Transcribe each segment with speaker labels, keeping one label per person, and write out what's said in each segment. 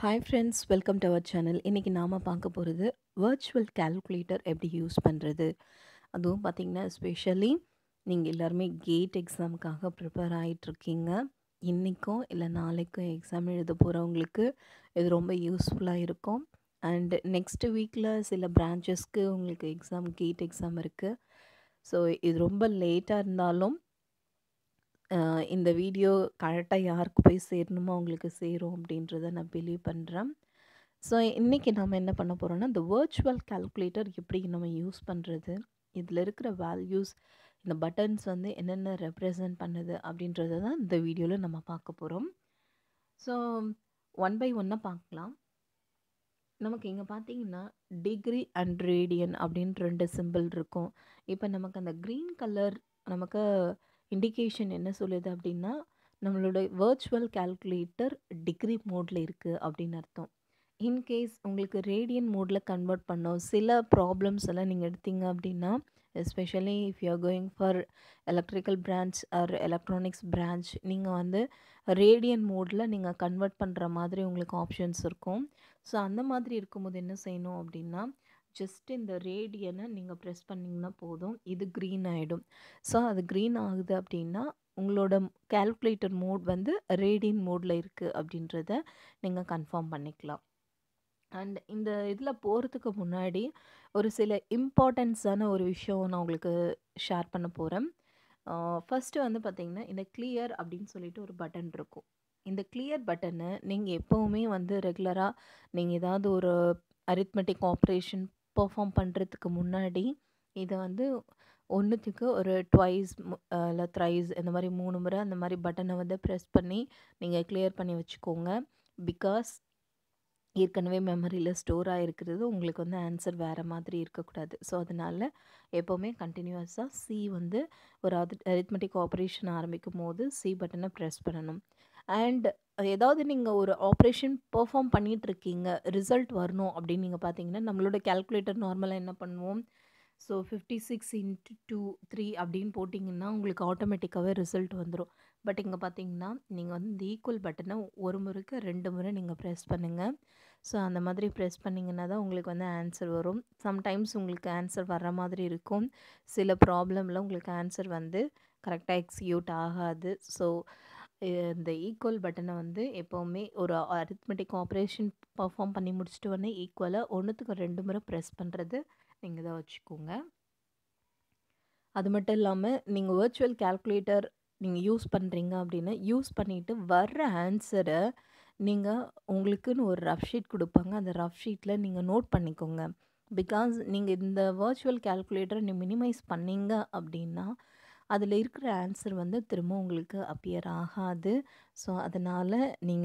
Speaker 1: Hi friends welcome to our channel இன்றைக்கி நாம் பார்க்க போகிறது வர்ச்சுவல் கால்குலேட்டர் எப்படி யூஸ் பண்ணுறது அதுவும் பார்த்திங்கன்னா ஸ்பெஷலி நீங்கள் எல்லாருமே கேட் எக்ஸாமுக்காக ப்ரிப்பேர் ஆகிட்ருக்கீங்க இன்றைக்கும் இல்லை நாளைக்கும் எக்ஸாம் எழுத போகிறவங்களுக்கு இது ரொம்ப யூஸ்ஃபுல்லாக இருக்கும் அண்ட் நெக்ஸ்ட் வீக்கில் சில பிரான்ச்சஸ்க்கு உங்களுக்கு எக்ஸாம் கேட் எக்ஸாம் இருக்குது ஸோ இது ரொம்ப லேட்டாக இருந்தாலும் அஹ் இந்த வீடியோ கரெக்டாக யாருக்கு போய் சேரணுமோ அவங்களுக்கு சேரும் அப்படின்றத நான் பிலீவ் பண்ணுறேன் ஸோ இன்றைக்கி நம்ம என்ன பண்ண போகிறோம்னா இந்த வர்ச்சுவல் கால்குலேட்டர் எப்படி நம்ம யூஸ் பண்ணுறது இதில் இருக்கிற வேல்யூஸ் இந்த பட்டன்ஸ் வந்து என்னென்ன ரெப்ரசன்ட் பண்ணுது அப்படின்றத தான் இந்த வீடியோவில் நம்ம பார்க்க போகிறோம் ஸோ ஒன் பை ஒன்னாக பார்க்கலாம் நமக்கு இங்கே பார்த்தீங்கன்னா டிகிரி அண்ட் ரேடியன் அப்படின்ற ரெண்டு சிம்பிள் இருக்கும் இப்போ நமக்கு அந்த க்ரீன் கலர் நமக்கு இண்டிகேஷன் என்ன சொல்லுது அப்படின்னா நம்மளோட வர்ச்சுவல் கால்குலேட்டர் டிகிரி மோடில் இருக்குது அப்படின்னு அர்த்தம் இன்கேஸ் உங்களுக்கு ரேடியன் மோடில் கன்வெர்ட் பண்ணோம் சில ப்ராப்ளம்ஸ் எல்லாம் நீங்கள் எடுத்தீங்க அப்படின்னா especially if you are going for electrical branch or electronics branch நீங்கள் வந்து ரேடியன் மோடில் நீங்கள் கன்வெர்ட் பண்ணுற மாதிரி உங்களுக்கு ஆப்ஷன்ஸ் இருக்கும் ஸோ அந்த மாதிரி இருக்கும்போது என்ன செய்யணும் அப்படின்னா ஜஸ்ட் இந்த ரேடியனை நீங்கள் ப்ரெஸ் பண்ணிங்கன்னா போதும் இது க்ரீன் ஆகிடும் ஸோ அது க்ரீன் ஆகுது அப்படின்னா உங்களோட கால்குலேட்டர் மோட் வந்து ரேடியன் மோடில் இருக்குது அப்படின்றத நீங்கள் கன்ஃபார்ம் பண்ணிக்கலாம் அண்ட் இந்த இதில் போகிறதுக்கு முன்னாடி ஒரு சில இம்பார்ட்டன்ஸான ஒரு விஷயம் நான் உங்களுக்கு ஷேர் பண்ண போகிறேன் ஃபஸ்ட்டு வந்து பார்த்திங்கன்னா இந்த கிளியர் அப்படின்னு சொல்லிட்டு ஒரு பட்டன் இருக்கும் இந்த கிளியர் பட்டனை நீங்கள் எப்போவுமே வந்து ரெகுலராக நீங்கள் ஏதாவது ஒரு அரித்மெட்டிக் ஆப்ரேஷன் பர்ஃபார்ம் பண்ணுறதுக்கு முன்னாடி இதை வந்து ஒன்றுத்துக்கு ஒரு ட்வைஸ் இல்லை த்ரைஸ் இந்த மாதிரி மூணு முறை அந்த மாதிரி பட்டனை வந்து ப்ரெஸ் பண்ணி நீங்கள் கிளியர் பண்ணி வச்சுக்கோங்க பிகாஸ் ஏற்கனவே மெமரியில் ஸ்டோர் ஆகிருக்கிறது உங்களுக்கு வந்து ஆன்சர் வேறு மாதிரி இருக்கக்கூடாது ஸோ அதனால் எப்போவுமே கண்டினியூஸாக சி வந்து ஒரு அது அரித்மெட்டிக் ஆப்ரேஷன் ஆரம்பிக்கும் போது சி பட்டனை ப்ரெஸ் பண்ணணும் அண்ட் ஏதாவது நீங்கள் ஒரு ஆப்ரேஷன் பெர்ஃபார்ம் பண்ணிகிட்ருக்கீங்க ரிசல்ட் வரணும் அப்படின்னு நீங்கள் பார்த்தீங்கன்னா நம்மளோட கேல்குலேட்டர் நார்மலாக என்ன பண்ணுவோம் so fifty six into two three அப்படின்னு போட்டிங்கன்னா உங்களுக்கு ஆட்டோமேட்டிக்காகவே ரிசல்ட் வந்துடும் பட் இங்கே பார்த்தீங்கன்னா நீங்கள் வந்து இந்த ஈக்குவல் பட்டனை ஒரு முறைக்கு ரெண்டு முறை நீங்கள் ப்ரெஸ் பண்ணுங்கள் ஸோ அந்த மாதிரி ப்ரெஸ் பண்ணிங்கன்னா தான் உங்களுக்கு வந்து ஆன்சர் வரும் சம்டைம்ஸ் உங்களுக்கு ஆன்சர் வர்ற மாதிரி இருக்கும் சில ப்ராப்ளமில் உங்களுக்கு ஆன்சர் வந்து கரெக்டாக எக்ஸிக்யூட் ஆகாது ஸோ இந்த ஈக்குவல் பட்டனை வந்து எப்போவுமே ஒரு அரித்மெட்டிக் ஆப்ரேஷன் பர்ஃபார்ம் பண்ணி முடிச்சுட்டு உடனே ஈக்குவலாக ஒன்றுத்துக்கு ரெண்டு முறை ப்ரெஸ் பண்ணுறது நீங்கள் தான் வச்சுக்கோங்க அது மட்டும் இல்லாமல் நீங்கள் வர்ச்சுவல் கால்குலேட்டர் நீங்கள் யூஸ் பண்ணுறீங்க அப்படின்னா யூஸ் பண்ணிவிட்டு வர்ற ஆன்சரை நீங்கள் உங்களுக்குன்னு ஒரு ரஃப் ஷீட் கொடுப்பாங்க அந்த ரஃப் ஷீட்டில் நீங்கள் நோட் பண்ணிக்கோங்க பிகாஸ் நீங்கள் இந்த வர்ச்சுவல் கால்குலேட்டரை நீ மினிமைஸ் பண்ணீங்க அப்படின்னா அதில் இருக்கிற ஆன்சர் வந்து திரும்ப உங்களுக்கு அப்பியர் ஆகாது ஸோ அதனால்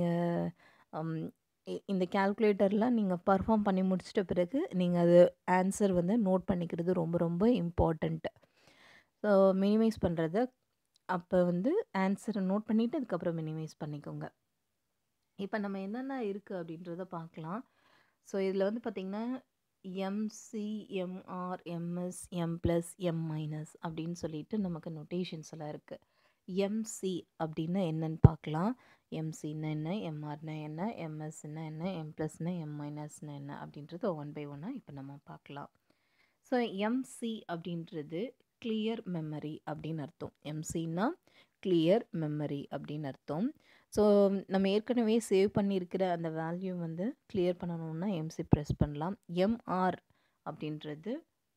Speaker 1: நீங்கள் இந்த கால்குலேட்டரில் நீங்கள் பர்ஃபார்ம் பண்ணி முடிச்சிட்ட பிறகு நீங்கள் அது ஆன்சர் வந்து நோட் பண்ணிக்கிறது ரொம்ப ரொம்ப இம்பார்ட்டண்ட்டு ஸோ மினிமைஸ் பண்ணுறத அப்போ வந்து ஆன்சரை நோட் பண்ணிவிட்டு அதுக்கப்புறம் மினிமைஸ் பண்ணிக்கோங்க இப்போ நம்ம என்னென்ன இருக்குது அப்படின்றத பார்க்கலாம் ஸோ இதில் வந்து பார்த்திங்கன்னா MC MR MS M plus M minus அப்படின்னு சொல்லிட்டு நமக்கு நொட்டேஷன்ஸ் எல்லாம் இருக்குது எம்சி அப்படின்னா என்னன்னு பார்க்கலாம் எம்சின்னா என்ன எம்ஆர்னா என்ன எம்எஸ்னா என்ன எம் ப்ளஸ்னா எம் மைனஸ்னா என்ன அப்படின்றது ஒன் பை ஒன்னாக இப்போ நம்ம பார்க்கலாம் ஸோ எம்சி அப்படின்றது கிளியர் மெமரி அப்படின்னு அர்த்தம் எம்சின்னா கிளியர் மெமரி அப்படின்னு அர்த்தம் ஸோ நம்ம ஏற்கனவே சேவ் பண்ணியிருக்கிற அந்த வேல்யூ வந்து கிளியர் பண்ணணும்னா எம்சி ப்ரெஸ் பண்ணலாம் எம்ஆர் அப்படின்றது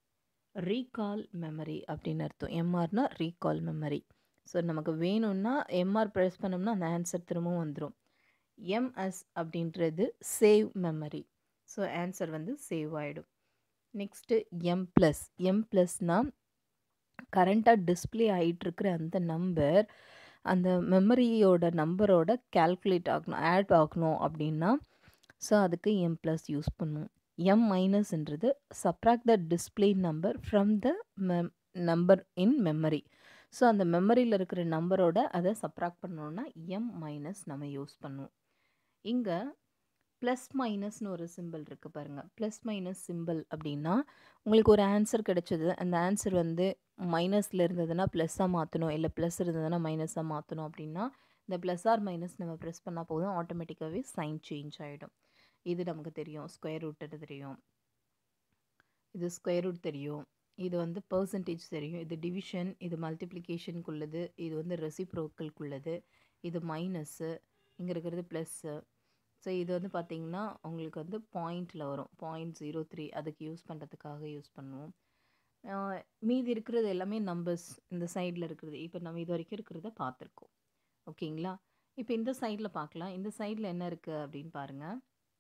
Speaker 1: ரீகால் மெமரி அப்படின்னு அர்த்தம் எம்ஆர்னா ரீகால் மெமரி ஸோ நமக்கு வேணும்னா எம்ஆர் ப்ரெஸ் பண்ணோம்னா அந்த ஆன்சர் திரும்பவும் வந்துடும் எம்எஸ் அப்படின்றது சேவ் மெமரி ஸோ ஆன்சர் வந்து சேவ் ஆகிடும் நெக்ஸ்ட்டு எம் ப்ளஸ் எம் ப்ளஸ்னால் கரண்ட்டாக டிஸ்பிளே ஆகிட்டுருக்கிற அந்த நம்பர் அந்த மெமரியோட நம்பரோட கேல்குலேட் ஆகணும் ஆட் ஆகணும் அப்படின்னா ஸோ அதுக்கு எம் ப்ளஸ் யூஸ் பண்ணுவோம் எம் மைனஸ்ன்றது subtract the display number from the mem number in memory so அந்த மெமரியில் இருக்கிற நம்பரோட அதை சப்ராக்ட் பண்ணோன்னா எம் மைனஸ் நம்ம யூஸ் பண்ணுவோம் இங்கே ப்ளஸ் மைனஸ்னு ஒரு சிம்பிள் இருக்குது பாருங்கள் ப்ளஸ் மைனஸ் சிம்பிள் அப்படின்னா உங்களுக்கு ஒரு ஆன்சர் கிடைச்சது அந்த ஆன்சர் வந்து மைனஸில் இருந்ததுன்னா ப்ளஸ்ஸாக மாற்றணும் இல்லை ப்ளஸ் இருந்ததுன்னா மைனஸாக மாற்றணும் அப்படின்னா இந்த ப்ளஸ் ஆர் மைனஸ் நம்ம ப்ரெஸ் பண்ணால் போதும் ஆட்டோமேட்டிக்காகவே சைன் சேஞ்ச் ஆகிடும் இது நமக்கு தெரியும் ஸ்கொயர் ரூட்டு தெரியும் இது ஸ்கொயர் ரூட் தெரியும் இது வந்து பர்சன்டேஜ் தெரியும் இது டிவிஷன் இது மல்டிப்ளிகேஷனுக்குள்ளது இது வந்து ரெசிப்ரோக்கலுக்குள்ளது இது மைனஸ்ஸு இங்கே இருக்கிறது ப்ளஸ்ஸு ஸோ இது வந்து பார்த்திங்கன்னா உங்களுக்கு வந்து பாயிண்டில் வரும் பாயிண்ட் ஜீரோ த்ரீ அதுக்கு யூஸ் பண்ணுறதுக்காக யூஸ் பண்ணுவோம் மீதி இருக்கிறது எல்லாமே நம்பர்ஸ் இந்த சைடில் இருக்கிறது இப்போ நம்ம இது வரைக்கும் இருக்கிறத பார்த்துருக்கோம் ஓகேங்களா இப்போ இந்த சைடில் பார்க்கலாம் இந்த சைடில் என்ன இருக்குது அப்படின்னு பாருங்கள்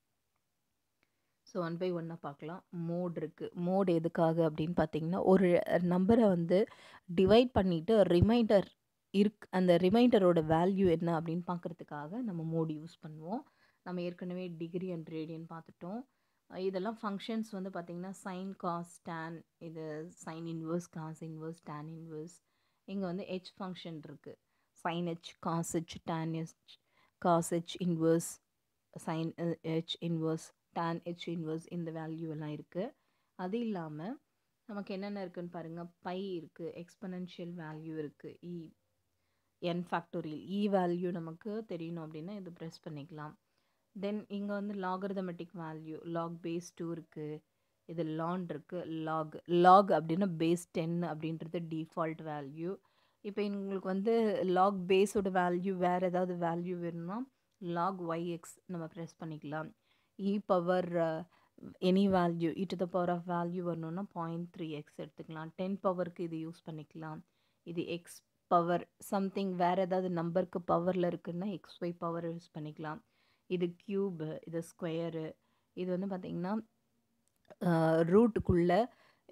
Speaker 1: ஸோ ஒன் பை ஒன்னாக பார்க்கலாம் மோட் இருக்குது மோட் எதுக்காக அப்படின்னு பார்த்தீங்கன்னா ஒரு நம்பரை வந்து டிவைட் பண்ணிவிட்டு ரிமைண்டர் இருக் அந்த ரிமைண்டரோட வேல்யூ என்ன அப்படின்னு பார்க்குறதுக்காக நம்ம மோட் யூஸ் பண்ணுவோம் நம்ம ஏற்கனவே டிகிரி அண்ட் ரேடியன் பார்த்துட்டோம் இதெல்லாம் ஃபங்க்ஷன்ஸ் வந்து பார்த்திங்கன்னா சைன் காஸ் டேன் இது sine inverse cos inverse tan inverse இங்கே வந்து ஹெச் ஃபங்க்ஷன் இருக்குது sine H cos H tan H cos H inverse sine H inverse tan H inverse இந்த வேல்யூ எல்லாம் இருக்குது அது இல்லாமல் நமக்கு என்னென்ன இருக்குதுன்னு பாருங்கள் பை இருக்குது எக்ஸ்பனன்ஷியல் வேல்யூ இருக்குது இ என் ஃபேக்டோரியல் இ வேல்யூ நமக்கு தெரியணும் அப்படின்னா இது ப்ரெஸ் பண்ணிக்கலாம் தென் இங்கே வந்து logarithmic value log base two இருக்குது இது லான் இருக்குது லாக் லாக் அப்படின்னா பேஸ் டென் அப்படின்றது டிஃபால்ட் வேல்யூ இப்போ உங்களுக்கு வந்து லாக் பேஸோட வேல்யூ வேறு ஏதாவது வேல்யூ வேணும்னா லாக் ஒய்எக்ஸ் நம்ம ப்ரெஸ் பண்ணிக்கலாம் e power any value e to the power of value வரணும்னா பாயிண்ட் த்ரீ எக்ஸ் எடுத்துக்கலாம் டென் பவருக்கு இது யூஸ் பண்ணிக்கலாம் இது எக்ஸ் பவர் சம்திங் வேறு ஏதாவது நம்பருக்கு பவரில் இருக்குன்னா எக்ஸ் ஒய் பவர் யூஸ் பண்ணிக்கலாம் இது க்யூபு இது ஸ்கொயரு இது வந்து பார்த்திங்கன்னா ரூட்டுக்குள்ளே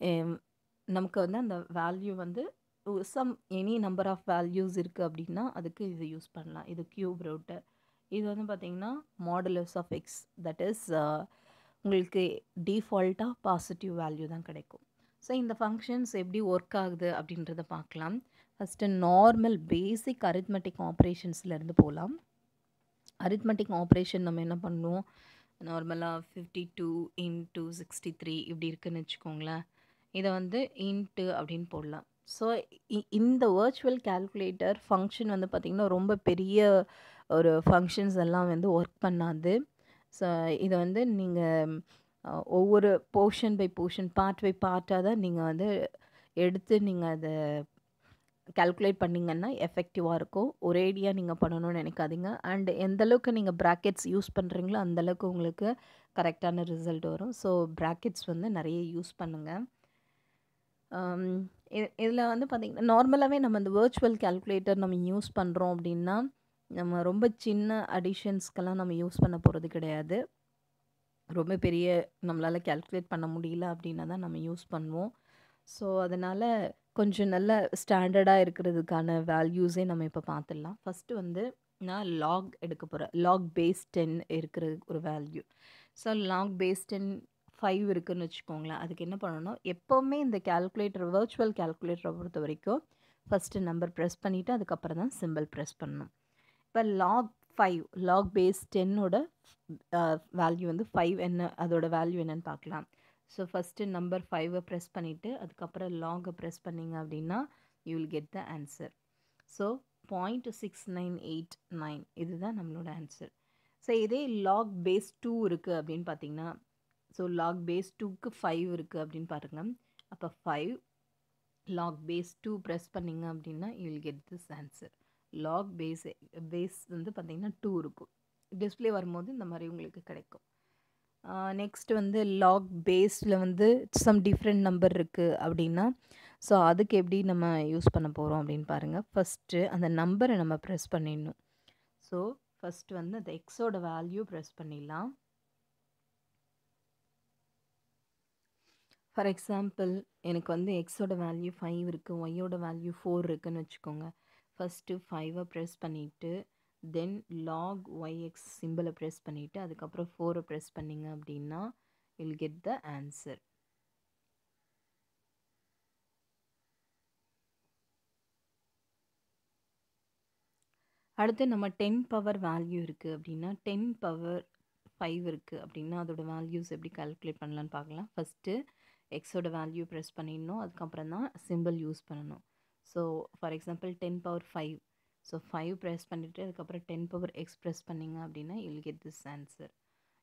Speaker 1: நமக்கு வந்து அந்த வேல்யூ வந்து some any number of values இருக்குது அப்படின்னா அதுக்கு இது யூஸ் பண்ணலாம் இது க்யூப் ரூட்டு இது வந்து பார்த்திங்கன்னா modulus of X that is உங்களுக்கு டிஃபால்ட்டாக பாசிட்டிவ் வேல்யூ தான் கிடைக்கும் ஸோ இந்த ஃபங்க்ஷன்ஸ் எப்படி ஒர்க் ஆகுது அப்படின்றத பார்க்கலாம் ஃபஸ்ட்டு நார்மல் பேசிக் அரித்மெட்டிக் ஆப்ரேஷன்ஸ்லேருந்து போகலாம் அரித்மெட்டிக் ஆப்ரேஷன் நம்ம என்ன பண்ணுவோம் நார்மலாக fifty two into sixty three இப்படி இருக்குன்னு வச்சுக்கோங்களேன் இதை வந்து இன்ட்டு அப்படின்னு போடலாம் ஸோ இந்த வர்ச்சுவல் கேல்குலேட்டர் ஃபங்க்ஷன் வந்து பார்த்திங்கன்னா ரொம்ப பெரிய ஒரு ஃபங்க்ஷன்ஸ் எல்லாம் வந்து ஒர்க் பண்ணாது ஸோ இதை வந்து நீங்கள் ஒவ்வொரு portion by portion part by பார்ட்டாக தான் நீங்கள் வந்து எடுத்து நீங்கள் அதை கேல்குலேட் பண்ணிங்கன்னா எஃபெக்டிவாக இருக்கும் ஒரேடியாக நீங்கள் பண்ணணும்னு நினைக்காதீங்க அண்ட் எந்தளவுக்கு நீங்கள் ப்ராக்கெட்ஸ் யூஸ் பண்ணுறீங்களோ அந்தளவுக்கு உங்களுக்கு கரெக்டான ரிசல்ட் வரும் ஸோ ப்ராக்கெட்ஸ் வந்து நிறைய யூஸ் பண்ணுங்கள் இதில் வந்து பார்த்திங்கன்னா நார்மலாகவே நம்ம இந்த வேர்ச்சுவல் கேல்குலேட்டர் நம்ம யூஸ் பண்ணுறோம் அப்படின்னா நம்ம ரொம்ப சின்ன அடிஷன்ஸ்க்கெல்லாம் நம்ம யூஸ் பண்ண போகிறது கிடையாது ரொம்ப பெரிய நம்மளால் கேல்குலேட் பண்ண முடியல அப்படின்னா தான் நம்ம யூஸ் பண்ணுவோம் ஸோ அதனால் கொஞ்சம் நல்ல ஸ்டாண்டர்டாக இருக்கிறதுக்கான வேல்யூஸே நம்ம இப்போ பார்த்துடலாம் ஃபஸ்ட்டு வந்து நான் லாக் எடுக்க போகிறேன் லாக் பேஸ் டென் இருக்கிற ஒரு value so log base ten five இருக்குதுன்னு வச்சுக்கோங்களேன் அதுக்கு என்ன பண்ணணும் எப்போவுமே இந்த கேல்குலேட்டர் வர்ச்சுவல் கேல்குலேட்டரை பொறுத்த வரைக்கும் ஃபஸ்ட்டு நம்பர் ப்ரெஸ் பண்ணிவிட்டு அதுக்கப்புறம் தான் சிம்பிள் ப்ரெஸ் பண்ணணும் இப்போ லாக் ஃபைவ் லாக் பேஸ் டென்னோட வேல்யூ வந்து ஃபைவ் என்ன அதோட வேல்யூ என்னன்னு பார்க்கலாம் ஸோ ஃபஸ்ட்டு நம்பர் ஃபைவை ப்ரெஸ் பண்ணிவிட்டு அதுக்கப்புறம் லாகை ப்ரெஸ் பண்ணிங்க அப்படின்னா you will get the answer so point six nine eight nine இதுதான் நம்மளோட ஆன்சர் ஸோ இதே லாக் பேஸ் டூ இருக்குது அப்படின்னு பார்த்தீங்கன்னா ஸோ லாக் பேஸ் டூக்கு ஃபைவ் இருக்குது அப்படின்னு பாருங்கள் அப்போ five log base two press பண்ணிங்க அப்படின்னா you will get this answer log base base வந்து பார்த்திங்கன்னா டூ இருக்கும் டிஸ்பிளே வரும்போது இந்த மாதிரி உங்களுக்கு கிடைக்கும் நெக்ஸ்ட் வந்து லாக் பேஸில் வந்து சம் டிஃப்ரெண்ட் நம்பர் இருக்குது அப்படின்னா ஸோ அதுக்கு எப்படி நம்ம யூஸ் பண்ண போகிறோம் அப்படின்னு பாருங்கள் ஃபஸ்ட்டு அந்த நம்பரை நம்ம ப்ரெஸ் பண்ணிடணும் ஸோ ஃபஸ்ட்டு வந்து அந்த எக்ஸோட வேல்யூ ப்ரெஸ் பண்ணிடலாம் ஃபார் எக்ஸாம்பிள் எனக்கு வந்து எக்ஸோட வேல்யூ ஃபைவ் இருக்குது ஒய்யோட வேல்யூ ஃபோர் இருக்குதுன்னு வச்சுக்கோங்க ஃபஸ்ட்டு ஃபைவை ப்ரெஸ் பண்ணிவிட்டு தென் லாக் ஒய்எக்ஸ் சிம்பிளை ப்ரெஸ் பண்ணிவிட்டு அதுக்கப்புறம் ஃபோரை ப்ரெஸ் பண்ணிங்க அப்படின்னா வில் கெட் த ஆன்சர் அடுத்து நம்ம டென் பவர் வேல்யூ இருக்குது அப்படின்னா டென் பவர் ஃபைவ் இருக்குது அப்படின்னா அதோட வேல்யூஸ் எப்படி கால்குலேட் பண்ணலான்னு பார்க்கலாம் ஃபஸ்ட்டு எக்ஸோட வேல்யூ ப்ரெஸ் பண்ணிடணும் அதுக்கப்புறம் தான் சிம்பிள் யூஸ் பண்ணணும் so for example ten power five so five press பண்ணிவிட்டு அதுக்கப்புறம் டென் பவர் எக்ஸ் ப்ரெஸ் பண்ணிங்க அப்படின்னா you'll get this answer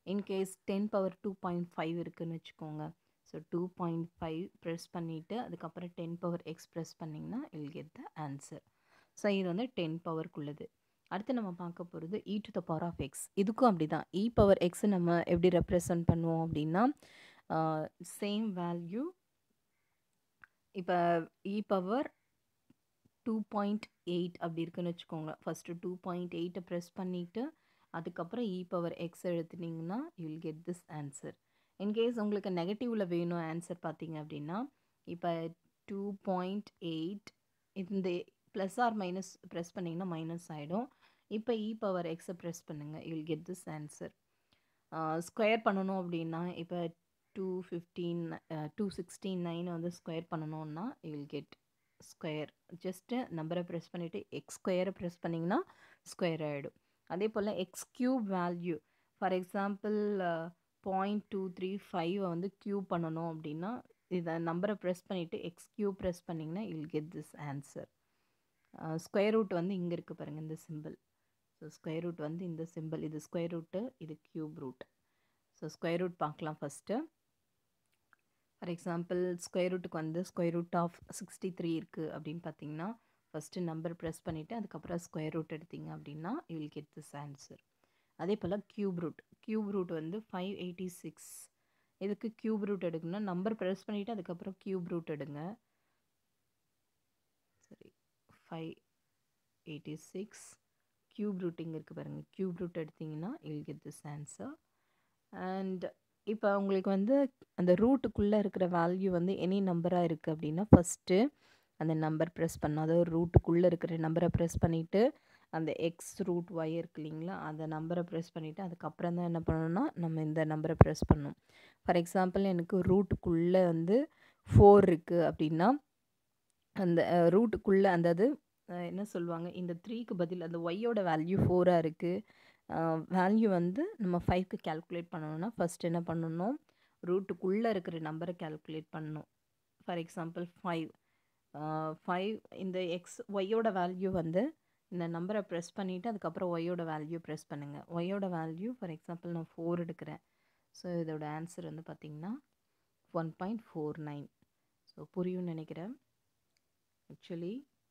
Speaker 1: in case ten power two point five இருக்குதுன்னு வச்சுக்கோங்க so two point five press பண்ணிவிட்டு அதுக்கப்புறம் டென் பவர் எக்ஸ் ப்ரெஸ் பண்ணிங்கன்னா I'll get the answer so இது வந்து டென் பவர்க்குள்ளது அடுத்து நம்ம பார்க்க போகிறது e to the power of X இதுக்கும் அப்படி தான் இ பவர் எக்ஸ் நம்ம எப்படி ரெப்ரசன்ட் பண்ணுவோம் அப்படின்னா சேம் வேல்யூ இப்போ e power two point eight அப்படி இருக்குன்னு வச்சுக்கோங்க ஃபஸ்ட்டு டூ பாயிண்ட் எயிட்டை ப்ரெஸ் பண்ணிவிட்டு அதுக்கப்புறம் இ பவர் எக்ஸ் எழுத்துனீங்கன்னா you'll get this answer in case உங்களுக்கு நெகட்டிவில் வேணும் ஆன்சர் பார்த்தீங்க அப்படின்னா இப்போ டூ பாயிண்ட் எயிட் இந்த ப்ளஸ் ஆர் மைனஸ் ப்ரெஸ் பண்ணிங்கன்னா மைனஸ் ஆகிடும் இப்போ இ பவர் எக்ஸை ப்ரெஸ் பண்ணுங்கள் you'll get this answer square பண்ணணும் அப்படின்னா இப்போ two fifteen two sixteen nine வந்து ஸ்கொயர் பண்ணணுன்னா யூல் கெட் ஸ்கொயர் ஜஸ்ட்டு நம்பரை ப்ரெஸ் பண்ணிவிட்டு எக்ஸ் ஸ்கொயரை ப்ரெஸ் பண்ணிங்கன்னா ஸ்கொயர் ஆகிடும் அதே போல் x cube value for example point two three ஃபைவை வந்து க்யூப் பண்ணணும் அப்படின்னா இதை நம்பரை ப்ரெஸ் பண்ணிவிட்டு எக்ஸ் க்யூப் ப்ரெஸ் பண்ணிங்கன்னா you'll get this answer square root வந்து இங்கே இருக்குது பாருங்கள் இந்த சிம்பிள் ஸோ ஸ்கொயர் ரூட் வந்து இந்த சிம்பிள் இது ஸ்கொயர் ரூட்டு இது cube root so square root பார்க்கலாம் ஃபஸ்ட்டு ஃபார் எக்ஸாம்பிள் ஸ்கொயர் ரூட்டுக்கு வந்து square root of sixty three இருக்குது அப்படின்னு பார்த்தீங்கன்னா ஃபஸ்ட்டு நம்பர் ப்ரெஸ் பண்ணிவிட்டு அதுக்கப்புறம் ஸ்கொயர் ரூட் எடுத்தீங்க அப்படின்னா you will get this answer அதே போல் க்யூப் ரூட் க்யூப் ரூட் வந்து ஃபைவ் எயிட்டி சிக்ஸ் இதுக்கு க்யூப் ரூட் எடுக்கணும்னா நம்பர் ப்ரெஸ் பண்ணிவிட்டு அதுக்கப்புறம் க்யூப் ரூட் எடுங்க சரி five eighty six cube root இங்கே இருக்குது பாருங்கள் க்யூப் ரூட் எடுத்திங்கன்னா you'll get this answer and இப்போ உங்களுக்கு வந்து அந்த ரூட்டுக்குள்ளே இருக்கிற வேல்யூ வந்து எனி நம்பராக இருக்குது அப்படின்னா ஃபஸ்ட்டு அந்த நம்பர் ப்ரெஸ் பண்ணணும் அதாவது ரூட்டுக்குள்ளே இருக்கிற நம்பரை ப்ரெஸ் பண்ணிவிட்டு அந்த எக்ஸ் ரூட் ஒய் இருக்கு இல்லைங்களா அந்த நம்பரை ப்ரெஸ் பண்ணிவிட்டு அதுக்கப்புறம் தான் என்ன பண்ணணும்னா நம்ம இந்த நம்பரை ப்ரெஸ் பண்ணணும் ஃபார் எக்ஸாம்பிள் எனக்கு ரூட்டுக்குள்ளே வந்து ஃபோர் இருக்குது அப்படின்னா அந்த ரூட்டுக்குள்ளே அந்த இது என்ன சொல்லுவாங்க இந்த த்ரீக்கு பதில் அந்த ஒய்யோட வேல்யூ ஃபோராக இருக்குது வேல்யூ வந்து நம்ம ஃபைவ்க்கு கேல்குலேட் பண்ணணும்னா ஃபஸ்ட் என்ன பண்ணணும் ரூட்டுக்குள்ளே இருக்கிற நம்பரை கேல்குலேட் பண்ணணும் ஃபார் எக்ஸாம்பிள் ஃபைவ் ஃபைவ் இந்த எக்ஸ் ஒய்யோட வேல்யூ வந்து இந்த நம்பரை ப்ரெஸ் பண்ணிவிட்டு அதுக்கப்புறம் ஒய்யோட வேல்யூ ப்ரெஸ் பண்ணுங்கள் ஒய்யோட வேல்யூ ஃபார் எக்ஸாம்பிள் நான் ஃபோர் எடுக்கிறேன் ஸோ இதோட ஆன்சர் வந்து பார்த்திங்கன்னா one point four nine so புரியும்னு நினைக்கிறேன் ஆக்சுவலி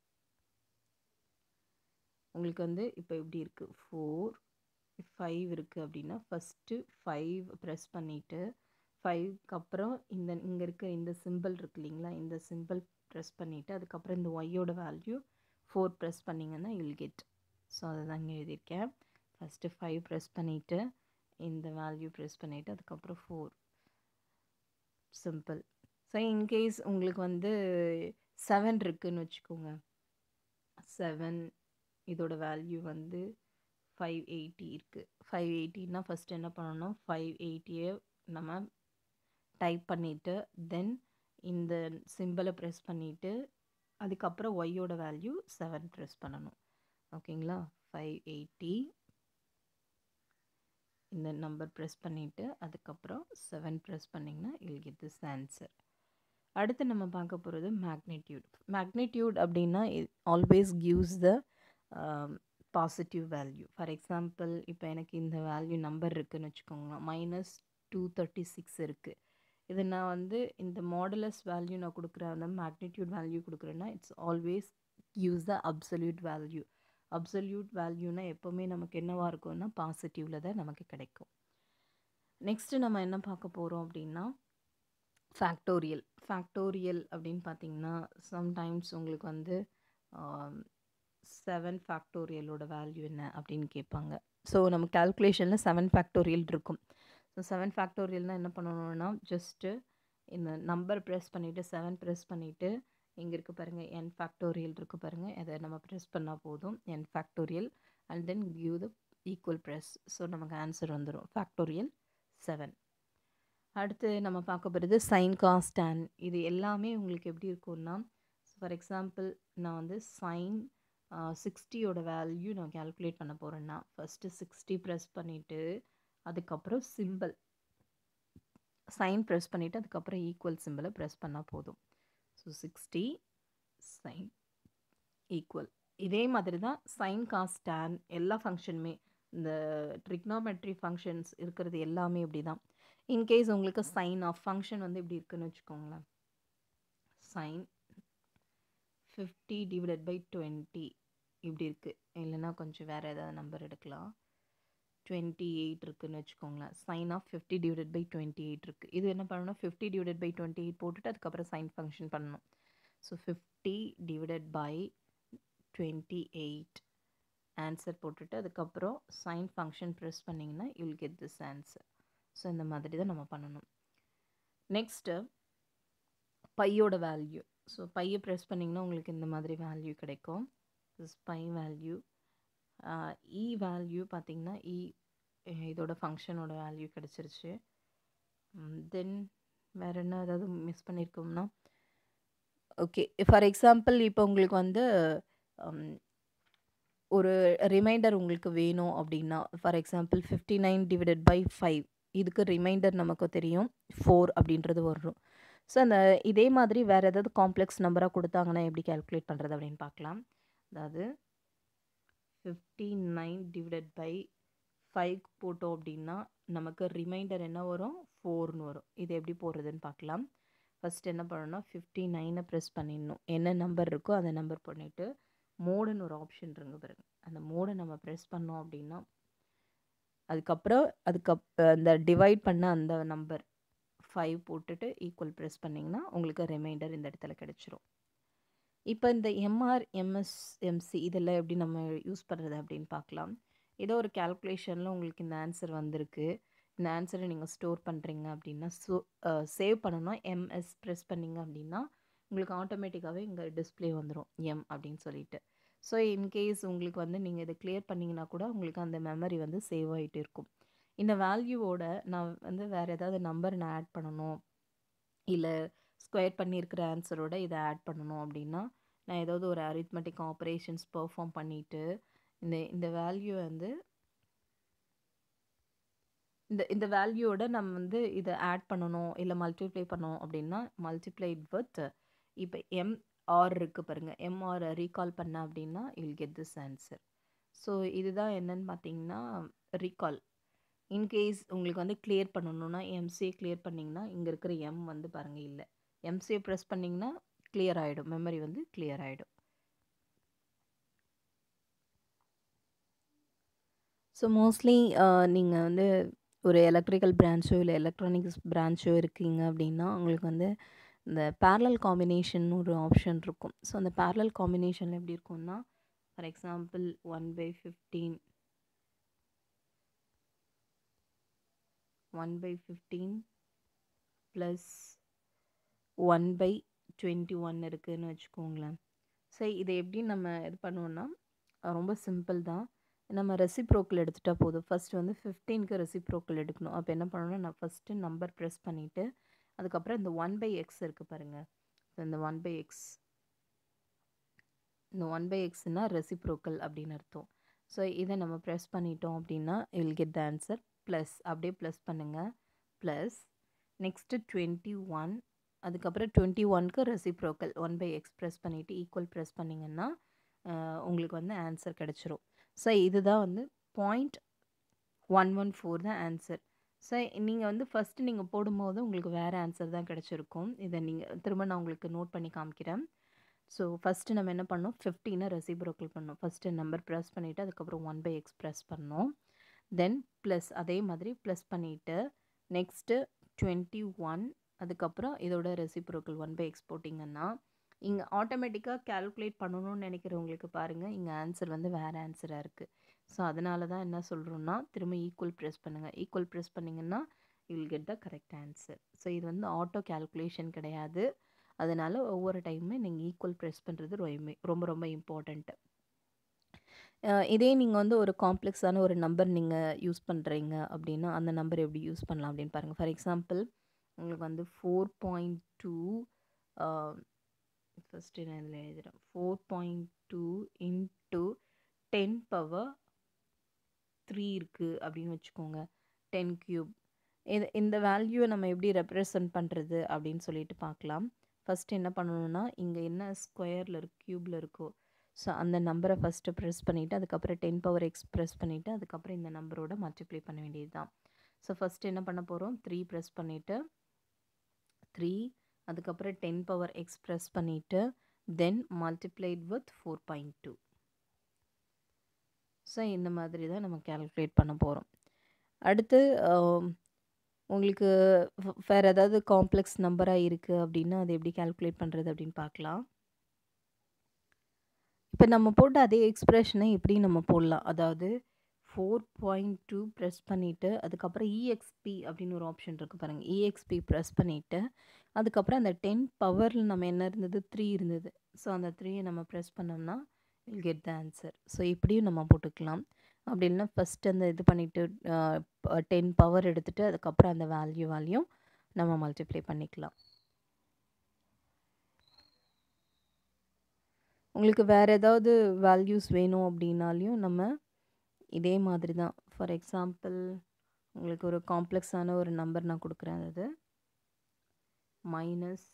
Speaker 1: உங்களுக்கு வந்து இப்போ எப்படி இருக்குது ஃபோர் ஃபைவ் இருக்குது அப்படின்னா ஃபஸ்ட்டு ஃபைவ் ப்ரெஸ் பண்ணிவிட்டு ஃபைவ்க்கு அப்புறம் இந்த இங்கே இருக்க இந்த சிம்பிள் இருக்கு இல்லைங்களா இந்த சிம்பிள் ப்ரெஸ் பண்ணிவிட்டு அதுக்கப்புறம் இந்த ஒய்யோட வேல்யூ ஃபோர் ப்ரெஸ் பண்ணிங்கன்னா யூல் கெட் ஸோ அதை தான் இங்கே எழுதியிருக்கேன் ஃபஸ்ட்டு ஃபைவ் ப்ரெஸ் பண்ணிவிட்டு இந்த வேல்யூ ப்ரெஸ் பண்ணிவிட்டு அதுக்கப்புறம் ஃபோர் சிம்பிள் ஸோ இன்கேஸ் உங்களுக்கு வந்து செவன் இருக்குதுன்னு வச்சுக்கோங்க செவன் இதோட வேல்யூ வந்து ஃபைவ் எயிட்டி இருக்குது ஃபைவ் எயிட்டின்னா ஃபஸ்ட் என்ன பண்ணணும் ஃபைவ் எயிட்டியை நம்ம டைப் பண்ணிவிட்டு தென் இந்த சிம்பிளை ப்ரெஸ் பண்ணிவிட்டு அதுக்கப்புறம் ஒய்யோட வேல்யூ செவன் ப்ரெஸ் பண்ணணும் ஓகேங்களா ஃபைவ் எயிட்டி இந்த நம்பர் ப்ரெஸ் பண்ணிவிட்டு அதுக்கப்புறம் செவன் ப்ரெஸ் பண்ணிங்கன்னா யூல் கெட் திஸ் ஆன்சர் அடுத்து நம்ம பார்க்க போகிறது மேக்னிடியூட் மேக்னிடியூட் அப்படின்னா always gives the positive value for example இப்போ எனக்கு இந்த வேல்யூ நம்பர் இருக்குதுன்னு வச்சுக்கோங்க மைனஸ் டூ தேர்ட்டி சிக்ஸ் இருக்குது இது நான் வந்து இந்த மாடலஸ் வேல்யூ நான் கொடுக்குறேன் அந்த மேக்னிடியூட் வேல்யூ கொடுக்குறேன்னா it's always use the absolute value absolute வேல்யூனா எப்போவுமே நமக்கு என்னவாக இருக்கும்னா பாசிட்டிவில் தான் நமக்கு கிடைக்கும் நெக்ஸ்ட்டு நம்ம என்ன பார்க்க போகிறோம் அப்படின்னா ஃபேக்டோரியல் ஃபேக்டோரியல் அப்படின்னு பார்த்தீங்கன்னா சம்டைம்ஸ் உங்களுக்கு வந்து செவன் ஃபேக்டோரியலோட வேல்யூ என்ன அப்படின்னு கேட்பாங்க ஸோ நம்ம கேல்குலேஷனில் செவன் ஃபேக்டோரியல் இருக்கும் ஸோ செவன் ஃபேக்டோரியல்னால் என்ன பண்ணணும்னா ஜஸ்ட்டு இந்த நம்பர் ப்ரெஸ் பண்ணிவிட்டு செவன் ப்ரெஸ் பண்ணிவிட்டு இங்கே இருக்குது பாருங்கள் என் ஃபேக்டோரியல் இருக்குது பாருங்கள் அதை நம்ம ப்ரெஸ் பண்ணால் போதும் n factorial and then give the equal press so நமக்கு ஆன்சர் வந்துடும் ஃபேக்டோரியல் செவன் அடுத்து நம்ம பார்க்க போகிறது சைன் காஸ் டேன் இது எல்லாமே உங்களுக்கு எப்படி இருக்கும்னா ஃபார் எக்ஸாம்பிள் நான் வந்து சைன் சிக்ஸ்டியோட வேல்யூ நான் கேல்குலேட் பண்ண போகிறேன்னா ஃபஸ்ட்டு சிக்ஸ்டி ப்ரெஸ் பண்ணிவிட்டு அதுக்கப்புறம் சிம்பிள் சைன் ப்ரெஸ் பண்ணிவிட்டு அதுக்கப்புறம் ஈக்குவல் சிம்பிளை ப்ரெஸ் பண்ணால் போதும் ஸோ சிக்ஸ்டி சைன் ஈக்குவல் இதே மாதிரி தான் சைன் காஸ் டேன் எல்லா ஃபங்க்ஷனுமே இந்த ட்ரிக்னாமெட்ரி ஃபங்க்ஷன்ஸ் இருக்கிறது எல்லாமே இப்படி தான் இன்கேஸ் உங்களுக்கு சைன் ஆஃப் ஃபங்க்ஷன் வந்து இப்படி இருக்குன்னு வச்சுக்கோங்களேன் sine fifty divided by twenty இப்படி இருக்குது இல்லைன்னா கொஞ்சம் வேறு ஏதாவது நம்பர் எடுக்கலாம் டுவெண்ட்டி எயிட் இருக்குன்னு வச்சுக்கோங்களேன் sine of fifty divided by twenty eight இருக்குது இது என்ன பண்ணணும் fifty divided by twenty eight போட்டுட்டு அதுக்கப்புறம் சைன் ஃபங்க்ஷன் பண்ணணும் so fifty divided by twenty eight answer போட்டுட்டு அதுக்கப்புறம் சைன் ஃபங்க்ஷன் ப்ரெஸ் பண்ணிங்கன்னா you'll get this answer so இந்த மாதிரி தான் நம்ம பண்ணணும் நெக்ஸ்ட்டு பையோட வேல்யூ ஸோ பையை ப்ரெஸ் பண்ணிங்கன்னா உங்களுக்கு இந்த மாதிரி வேல்யூ கிடைக்கும் this pi value e value பார்த்திங்கன்னா இ இதோட ஃபங்க்ஷனோட வேல்யூ கிடச்சிருச்சு தென் வேறு என்ன ஏதாவது மிஸ் பண்ணியிருக்கோம்னா ஓகே ஃபார் எக்ஸாம்பிள் இப்போ உங்களுக்கு வந்து ஒரு ரிமைண்டர் உங்களுக்கு வேணும் அப்படின்னா for example fifty nine divided by five இதுக்கு ரிமைண்டர் நமக்கு தெரியும் ஃபோர் அப்படின்றது வரும் ஸோ அந்த இதே மாதிரி வேறு ஏதாவது காம்ப்ளெக்ஸ் நம்பராக கொடுத்தாங்கன்னா எப்படி கேல்குலேட் பண்ணுறது அப்படின்னு பார்க்கலாம் அதாவது fifty nine divided by five போட்டோம் அப்படின்னா நமக்கு ரிமைண்டர் என்ன வரும் ஃபோர்னு வரும் இது எப்படி போடுறதுன்னு பார்க்கலாம் ஃபஸ்ட் என்ன பண்ணணும்னா ஃபிஃப்டி நைனை ப்ரெஸ் பண்ணிடணும் என்ன நம்பர் இருக்கோ அந்த நம்பர் பண்ணிவிட்டு மோடுன்னு ஒரு ஆப்ஷன் இருங்க பாருங்க அந்த மோடை நம்ம ப்ரெஸ் பண்ணோம் அப்படின்னா அதுக்கப்புறம் அதுக்கப் அந்த டிவைட் பண்ண அந்த நம்பர் ஃபைவ் போட்டுட்டு ஈக்குவல் ப்ரெஸ் பண்ணிங்கன்னா உங்களுக்கு ரிமைண்டர் இந்த இடத்துல கிடச்சிரும் இப்போ இந்த எம்ஆர் எம்எஸ் எம்சி இதெல்லாம் எப்படி நம்ம யூஸ் பண்ணுறது அப்படின்னு பார்க்கலாம் ஏதோ ஒரு கேல்குலேஷனில் உங்களுக்கு இந்த ஆன்சர் வந்திருக்கு இந்த ஆன்சரை நீங்கள் ஸ்டோர் பண்ணுறீங்க அப்படின்னா ஸோ சேவ் பண்ணணும் எம்எஸ் ப்ரெஸ் பண்ணிங்க அப்படின்னா உங்களுக்கு ஆட்டோமேட்டிக்காகவே இங்கே டிஸ்பிளே வந்துடும் எம் அப்படின்னு சொல்லிட்டு ஸோ இன்கேஸ் உங்களுக்கு வந்து நீங்கள் இதை கிளியர் பண்ணிங்கன்னா கூட உங்களுக்கு அந்த மெமரி வந்து சேவ் ஆகிட்டு இருக்கும் இந்த வேல்யூவோட நான் வந்து வேறு ஏதாவது நம்பர் நான் ஆட் பண்ணணும் இல்லை ஸ்கொயர் பண்ணியிருக்கிற ஆன்சரோட இதை ஆட் பண்ணணும் அப்படின்னா நான் ஏதாவது ஒரு அரித்மெட்டிக் ஆப்ரேஷன்ஸ் பெர்ஃபார்ம் பண்ணிவிட்டு இந்த இந்த வேல்யூ வந்து இந்த இந்த வேல்யூவோட நம்ம வந்து இதை ஆட் பண்ணணும் இல்லை மல்டிப்ளை பண்ணோம் அப்படின்னா மல்டிப்ளைட் வித் இப்போ எம் ஆர் இருக்குது பாருங்கள் எம்ஆர் ரீகால் பண்ண அப்படின்னா you'll get this answer so இதுதான் என்னன்னு பார்த்தீங்கன்னா ரீகால் இன்கேஸ் உங்களுக்கு வந்து கிளியர் பண்ணணும்னா எம்சிஏ கிளியர் பண்ணிங்கன்னா இங்கே இருக்கிற எம் வந்து பாருங்கள் இல்லை எம்சிஏ ப்ரெஸ் பண்ணிங்கன்னா கிளியர் ஆகிடும் மெமரி வந்து கிளியர் ஆகிடும் ஸோ மோஸ்ட்லி நீங்கள் வந்து ஒரு எலக்ட்ரிக்கல் பிரான்ச்சோ இல்லை எலக்ட்ரானிக்ஸ் பிரான்ச்சோ இருக்கீங்க அப்படின்னா உங்களுக்கு வந்து இந்த பேரலல் காம்பினேஷன் ஒரு ஆப்ஷன் இருக்கும் ஸோ அந்த பேரலல் காம்பினேஷனில் எப்படி இருக்கும்னா for example one by fifteen one by fifteen plus one by twenty one இருக்குதுன்னு வச்சுக்கோங்களேன் சரி இதை எப்படி நம்ம இது பண்ணுவோன்னா ரொம்ப சிம்பிள் தான் நம்ம ரெசிப்ரோக்கல் எடுத்துகிட்டா போதும் ஃபஸ்ட்டு வந்து ஃபிஃப்டீனுக்கு ரெசிப்ரோக்கல் எடுக்கணும் அப்போ என்ன பண்ணணும்னா நான் ஃபஸ்ட்டு நம்பர் ப்ரெஸ் பண்ணிவிட்டு அதுக்கப்புறம் இந்த ஒன் பை எக்ஸ் இருக்குது பாருங்கள் இந்த ஒன் பை எக்ஸ் இந்த ஒன் பை எக்ஸ்னால் ரெசிப்ரோக்கல் அப்படின்னு அர்த்தம் ஸோ இதை நம்ம ப்ரெஸ் பண்ணிட்டோம் அப்படின்னா will get the answer plus அப்படியே ப்ளஸ் பண்ணுங்கள் ப்ளஸ் நெக்ஸ்ட்டு டுவெண்ட்டி ஒன் அதுக்கப்புறம் டுவெண்ட்டி ஒன்க்கு reciprocal one by x press பண்ணிவிட்டு ஈக்குவல் ப்ரெஸ் பண்ணிங்கன்னா உங்களுக்கு வந்து ஆன்சர் கிடச்சிரும் ஸோ இதுதான் வந்து பாயிண்ட் ஒன் ஒன் ஃபோர் தான் ஆன்சர் ஸோ நீங்கள் வந்து ஃபஸ்ட்டு நீங்கள் போடும்போது உங்களுக்கு வேறு ஆன்சர் தான் கிடச்சிருக்கும் இதை நீங்கள் திரும்ப நான் உங்களுக்கு நோட் பண்ணி காமிக்கிறேன் ஸோ ஃபஸ்ட்டு நம்ம என்ன பண்ணோம் ஃபிஃப்டீனை ரெசிப்ரோக்கல் பண்ணோம் ஃபஸ்ட்டு நம்பர் ப்ரெஸ் பண்ணிவிட்டு அதுக்கப்புறம் ஒன் பை எக்ஸ் ப்ரெஸ் பண்ணோம் தென் ப்ளஸ் அதே மாதிரி ப்ளஸ் பண்ணிவிட்டு நெக்ஸ்ட்டு டுவெண்ட்டி ஒன் அதுக்கப்புறம் இதோட ரெசிப்ரோக்கல் ஒன் பை எக்ஸ் போட்டிங்கன்னா இங்கே ஆட்டோமேட்டிக்காக கேல்குலேட் பண்ணணும்னு நினைக்கிறவங்களுக்கு பாருங்கள் இங்கே ஆன்சர் வந்து வேறு ஆன்சராக இருக்குது ஸோ அதனால தான் என்ன சொல்கிறோன்னா திரும்ப ஈக்குவல் ப்ரெஸ் பண்ணுங்கள் ஈக்குவல் ப்ரெஸ் பண்ணிங்கன்னா you will get the correct answer so இது வந்து ஆட்டோ கேல்குலேஷன் கிடையாது அதனால் ஒவ்வொரு டைமுமே நீங்கள் ஈக்குவல் ப்ரெஸ் பண்ணுறது ரொம்ப ரொம்ப ரொம்ப இம்பார்ட்டண்ட்டு இதே நீங்கள் வந்து ஒரு காம்ப்ளெக்ஸான ஒரு நம்பர் நீங்கள் யூஸ் பண்ணுறீங்க அப்படின்னா அந்த நம்பர் எப்படி யூஸ் பண்ணலாம் அப்படின்னு பாருங்கள் ஃபார் எக்ஸாம்பிள் உங்களுக்கு வந்து ஃபோர் பாயிண்ட் டூ ஃபஸ்ட்டு நான் இதில் எழுதுகிறேன் four point two into ten power three இருக்குது அப்படின்னு வச்சுக்கோங்க டென் க்யூப் இது இந்த வேல்யூவை நம்ம எப்படி ரெப்ரசன்ட் பண்ணுறது அப்படின்னு சொல்லிட்டு பார்க்கலாம் ஃபஸ்ட்டு என்ன பண்ணணும்னா இங்கே என்ன ஸ்கொயரில் இருக்கு க்யூப்பில் இருக்கோ ஸோ அந்த நம்பரை ஃபஸ்ட்டு ப்ரெஸ் பண்ணிவிட்டு அதுக்கப்புறம் டென் பவர் எக்ஸ் ப்ரெஸ் பண்ணிவிட்டு அதுக்கப்புறம் இந்த நம்பரோட மல்டிப்ளை பண்ண வேண்டியது தான் ஸோ ஃபஸ்ட்டு என்ன பண்ண போகிறோம் த்ரீ ப்ரெஸ் பண்ணிவிட்டு த்ரீ அதுக்கப்புறம் டென் பவர் எக்ஸ் ப்ரெஸ் பண்ணிவிட்டு then multiplied with four point two so இந்த மாதிரி தான் நம்ம கேல்குலேட் பண்ண போகிறோம் அடுத்து உங்களுக்கு வேறு ஏதாவது காம்ப்ளெக்ஸ் நம்பராக இருக்குது அப்படின்னா அது எப்படி கேல்குலேட் பண்ணுறது அப்படின்னு பார்க்கலாம் இப்போ நம்ம போட்ட அதே எக்ஸ்ப்ரெஷனை எப்படி நம்ம போடலாம் அதாவது ஃபோர் பாயிண்ட் டூ ப்ரெஸ் பண்ணிவிட்டு அதுக்கப்புறம் இஎக்ஸ்பி அப்படின்னு ஒரு ஆப்ஷன் இருக்குது பாருங்கள் இஎக்ஸ்பி ப்ரெஸ் பண்ணிவிட்டு அதுக்கப்புறம் அந்த டென் பவரில் நம்ம என்ன இருந்தது த்ரீ இருந்தது ஸோ அந்த த்ரீயை நம்ம ப்ரெஸ் பண்ணோம்னா will get the answer so இப்படியும் நம்ம போட்டுக்கலாம் அப்படி இல்லைன்னா ஃபஸ்ட் அந்த இது பண்ணிவிட்டு டென் பவர் எடுத்துகிட்டு அதுக்கப்புறம் அந்த வேல்யூ வேல்யூ நம்ம மல்டிப்ளை பண்ணிக்கலாம் உங்களுக்கு வேறு ஏதாவது வேல்யூஸ் வேணும் அப்படின்னாலையும் நம்ம இதே மாதிரி தான் ஃபார் எக்ஸாம்பிள் உங்களுக்கு ஒரு காம்ப்ளெக்ஸான ஒரு நம்பர் நான் கொடுக்குறேன் அதாவது minus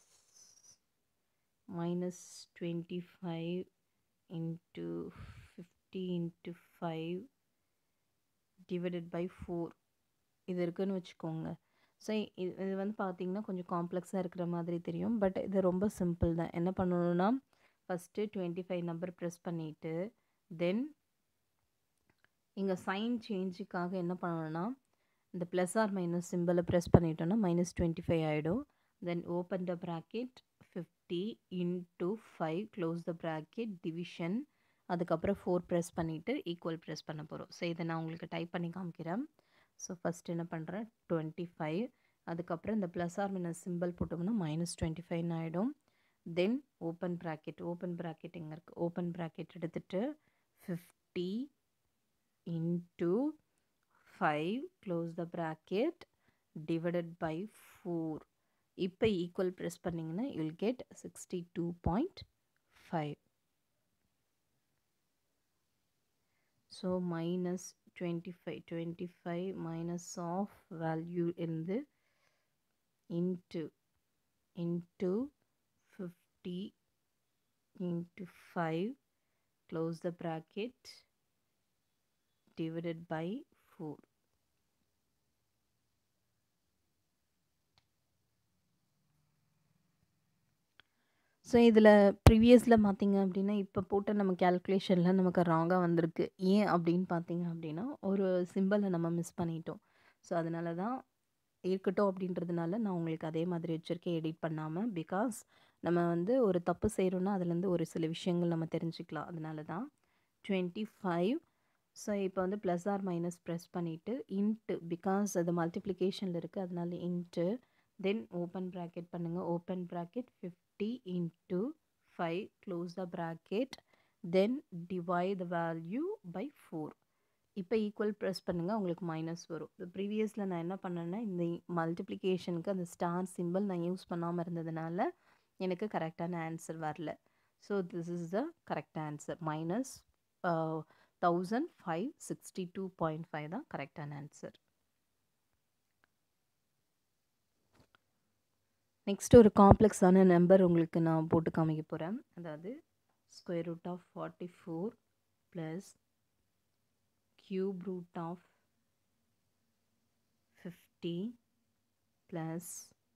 Speaker 1: minus twenty five into fifty into five divided by four இது இருக்குதுன்னு வச்சுக்கோங்க ஸோ இது இது வந்து பார்த்திங்கன்னா கொஞ்சம் காம்ப்ளெக்ஸாக இருக்கிற மாதிரி தெரியும் பட் இது ரொம்ப சிம்பிள் தான் என்ன பண்ணணுன்னா first twenty five number press பண்ணிவிட்டு தென் இங்கே சைன் சேஞ்சுக்காக என்ன பண்ணணும்னா இந்த ப்ளஸ் ஆர் மைனஸ் சிம்பிளை ப்ரெஸ் பண்ணிட்டோன்னா மைனஸ் டுவெண்ட்டி ஃபைவ் ஆகிடும் then open the bracket fifty into five close the bracket division அதுக்கப்புறம் ஃபோர் ப்ரெஸ் பண்ணிவிட்டு ஈக்குவல் ப்ரெஸ் பண்ண போகிறோம் ஸோ இதை நான் உங்களுக்கு டைப் பண்ணி காமிக்கிறேன் ஸோ ஃபஸ்ட் என்ன பண்ணுறேன் டுவெண்ட்டி ஃபைவ் அதுக்கப்புறம் இந்த ப்ளஸ் ஆர் மைனஸ் சிம்பிள் போட்டோம்னா மைனஸ் டுவெண்ட்டி ஃபைவ்னு ஆகிடும் then open bracket open bracket எங்கே இருக்குது ஓப்பன் ப்ராக்கெட் எடுத்துகிட்டு fifty into five close the bracket divided by four இப்போ ஈக்குவல் ப்ரெஸ் பண்ணிங்கன்னா you'll get sixty two point five so minus twenty five twenty five minus of value இருந்து into into fifty into five close the bracket divided by 4. So இதில் ப்ரீவியஸில் பார்த்தீங்க அப்படின்னா இப்போ போட்ட நம்ம கேல்குலேஷனில் நமக்கு ராங்காக வந்திருக்கு ஏன் அப்படின்னு பார்த்தீங்க அப்படின்னா ஒரு சிம்பிளை நம்ம மிஸ் பண்ணிட்டோம் ஸோ அதனால தான் இருக்கட்டும் அப்படின்றதுனால நான் உங்களுக்கு அதே மாதிரி வச்சுருக்கேன் எடிட் பண்ணாமல் பிகாஸ் நம்ம வந்து ஒரு தப்பு செய்கிறோன்னா அதுலேருந்து ஒரு சில விஷயங்கள் நம்ம தெரிஞ்சுக்கலாம் அதனால தான் டுவெண்ட்டி ஃபைவ் ஸோ இப்போ வந்து ப்ளஸ் ஆர் மைனஸ் ப்ரெஸ் பண்ணிவிட்டு இன்ட்டு பிகாஸ் அது மல்டிப்ளிகேஷனில் இருக்குது அதனால இன்ட்டு தென் ஓப்பன் ப்ராக்கெட் பண்ணுங்கள் open bracket fifty into five close the bracket then divide the value by four இப்போ ஈக்குவல் ப்ரெஸ் பண்ணுங்கள் உங்களுக்கு மைனஸ் வரும் இப்போ ப்ரீவியஸில் நான் என்ன பண்ணேன்னா இந்த மல்டிப்ளிகேஷனுக்கு அந்த ஸ்டார் சிம்பிள் நான் யூஸ் பண்ணாமல் இருந்ததுனால எனக்கு கரெக்டான ஆன்சர் வரல so this is the correct answer minus thousand five sixty two point five தான் கரெக்டான ஆன்சர் நெக்ஸ்ட் ஒரு காம்ப்ளெக்ஸான நம்பர் உங்களுக்கு நான் போட்டு காமிக்க போகிறேன் அதாவது square root of forty four plus cube root of fifty plus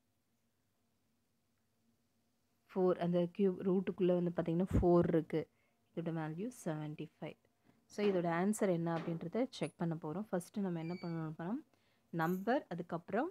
Speaker 1: four அந்த கியூப் ரூட்டுக்குள்ளே வந்து பார்த்திங்கன்னா ஃபோர் இருக்குது இதோட வேல்யூ செவன்ட்டி ஃபைவ் ஸோ இதோட ஆன்சர் என்ன அப்படின்றத செக் பண்ண போகிறோம் ஃபஸ்ட்டு நம்ம என்ன பண்ணணும் நம்பர் அதுக்கப்புறம்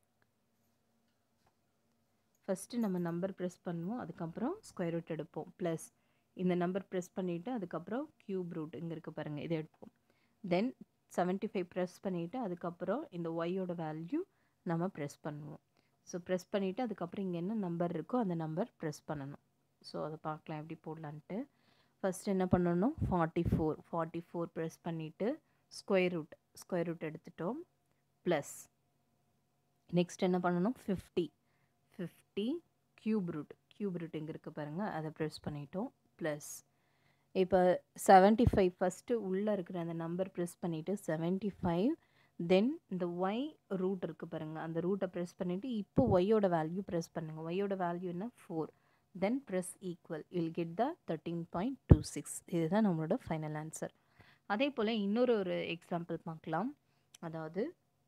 Speaker 1: ஃபஸ்ட்டு நம்ம நம்பர் ப்ரெஸ் பண்ணுவோம் அதுக்கப்புறம் ஸ்கொயர் ரூட் எடுப்போம் ப்ளஸ் இந்த நம்பர் ப்ரெஸ் பண்ணிவிட்டு அதுக்கப்புறம் க்யூப் ரூட் இங்கே இருக்க பாருங்கள் இதை எடுப்போம் தென் செவன்ட்டி ஃபைவ் ப்ரெஸ் பண்ணிவிட்டு அதுக்கப்புறம் இந்த ஒய்யோட வேல்யூ நம்ம ப்ரெஸ் பண்ணுவோம் ஸோ ப்ரெஸ் பண்ணிவிட்டு அதுக்கப்புறம் இங்கே என்ன நம்பர் இருக்கோ அந்த நம்பர் ப்ரெஸ் பண்ணணும் ஸோ அதை பார்க்கலாம் எப்படி போடலான்ட்டு ஃபஸ்ட் என்ன பண்ணணும் forty four forty four press பண்ணிவிட்டு ஸ்கொயர் ரூட் ஸ்கொயர் ரூட் எடுத்துட்டோம் ப்ளஸ் நெக்ஸ்ட் என்ன பண்ணணும் fifty fifty cube root cube root இங்கே இருக்குது பாருங்கள் அதை ப்ரெஸ் பண்ணிட்டோம் ப்ளஸ் இப்போ செவன்ட்டி ஃபைவ் ஃபஸ்ட்டு உள்ளே இருக்கிற அந்த நம்பர் ப்ரெஸ் பண்ணிவிட்டு செவன்ட்டி ஃபைவ் தென் இந்த ஒய் ரூட் இருக்குது பாருங்கள் அந்த ரூட்டை ப்ரெஸ் பண்ணிவிட்டு இப்போ ஒய்யோட வேல்யூ ப்ரெஸ் பண்ணுங்கள் ஒய்யோட வேல்யூ என்ன four then press equal will get the thirteen point two six இதுதான் நம்மளோட ஃபைனல் ஆன்சர் அதே போல் இன்னொரு ஒரு எக்ஸாம்பிள் பார்க்கலாம் அதாவது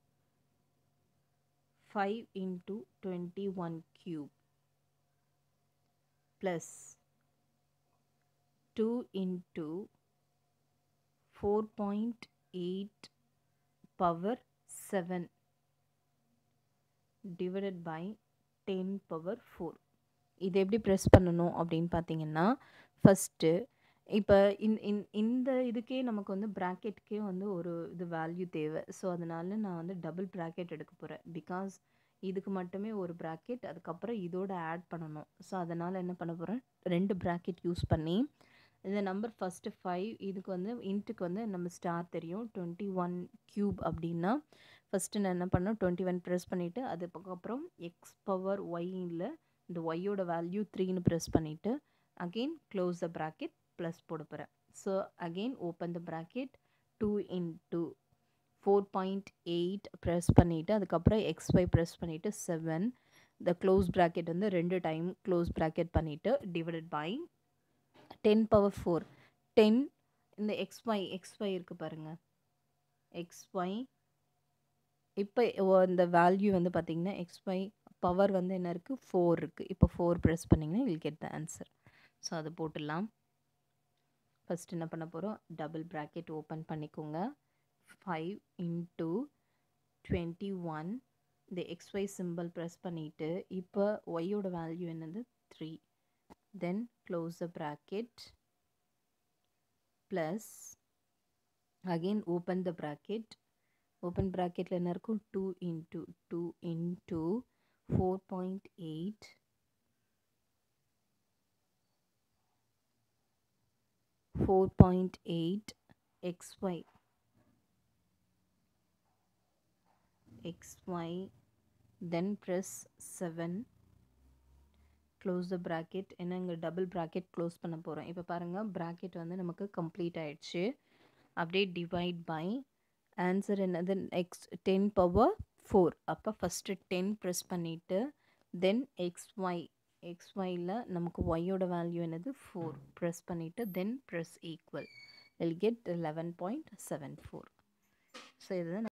Speaker 1: five into twenty one cube plus two into four point eight power seven divided by ten power four இது எப்படி press பண்ணணும் அப்படின்னு பார்த்தீங்கன்னா ஃபஸ்ட்டு இப்போ இந் இந் இந்த இதுக்கே நமக்கு வந்து ப்ராக்கெட்டுக்கே வந்து ஒரு இது வேல்யூ தேவை ஸோ அதனால நான் வந்து டபுள் ப்ராக்கெட் எடுக்க போகிறேன் பிகாஸ் இதுக்கு மட்டுமே ஒரு ப்ராக்கெட் அதுக்கப்புறம் இதோட ஆட் பண்ணணும் ஸோ அதனால் என்ன பண்ண போகிறேன் ரெண்டு ப்ராக்கெட் யூஸ் பண்ணி இந்த நம்பர் ஃபஸ்ட்டு ஃபைவ் இதுக்கு வந்து இன்ட்டுக்கு வந்து நம்ம ஸ்டார் தெரியும் டுவெண்ட்டி ஒன் க்யூப் அப்படின்னா ஃபஸ்ட்டு நான் என்ன பண்ணேன் டுவெண்ட்டி ஒன் ப்ரெஸ் பண்ணிவிட்டு அதுக்கப்புறம் எக்ஸ் பவர் ஒய்யில் இந்த ஒய்யோட வேல்யூ த்ரீன்னு ப்ரெஸ் பண்ணிவிட்டு again close the bracket plus போட போகிறேன் so again open the bracket two into four point eight press பண்ணிவிட்டு அதுக்கப்புறம் எக்ஸ் ஒய் ப்ரெஸ் பண்ணிவிட்டு செவன் இந்த க்ளோஸ் ப்ராக்கெட் வந்து ரெண்டு டைம் க்ளோஸ் ப்ராக்கெட் பண்ணிவிட்டு divided by ten power four ten இந்த எக்ஸ் ஒய் எக்ஸ் ஒய் இருக்குது பாருங்கள் எக்ஸ் ஒய் இப்போ இந்த வேல்யூ வந்து பார்த்திங்கன்னா எக்ஸ் ஒய் பவர் வந்து என்ன இருக்குது ஃபோர் இருக்குது இப்போ ஃபோர் ப்ரெஸ் பண்ணிங்கன்னா will get the answer so அது போட்டுடலாம் ஃபஸ்ட் என்ன பண்ண போகிறோம் டபுள் ப்ராக்கெட் ஓப்பன் பண்ணிக்கோங்க ஃபைவ் இன்ட்டு டுவெண்ட்டி ஒன் இந்த எக்ஸ்ஒய் சிம்பிள் ப்ரெஸ் பண்ணிவிட்டு இப்போ ஒய்யோட வேல்யூ என்னது three then close the bracket plus again open the bracket open ப்ராக்கெட்டில் என்ன இருக்கும் two into two into four point eight four point eight x y xy then press 7 close the bracket ஏன்னா இங்கே double bracket close பண்ண போகிறோம் இப்போ பாருங்கள் bracket வந்து நமக்கு கம்ப்ளீட் ஆயிடுச்சு அப்படியே டிவைட் பை ஆன்சர் என்னது எக்ஸ் டென் பவர் ஃபோர் அப்போ ஃபஸ்ட்டு டென் ப்ரெஸ் பண்ணிவிட்டு தென் எக்ஸ் ஒய் எக்ஸ் ஒயில் நமக்கு ஒய்யோட வேல்யூ என்னது ஃபோர் ப்ரெஸ் பண்ணிவிட்டு then press equal will get eleven point seven four so இதுதான்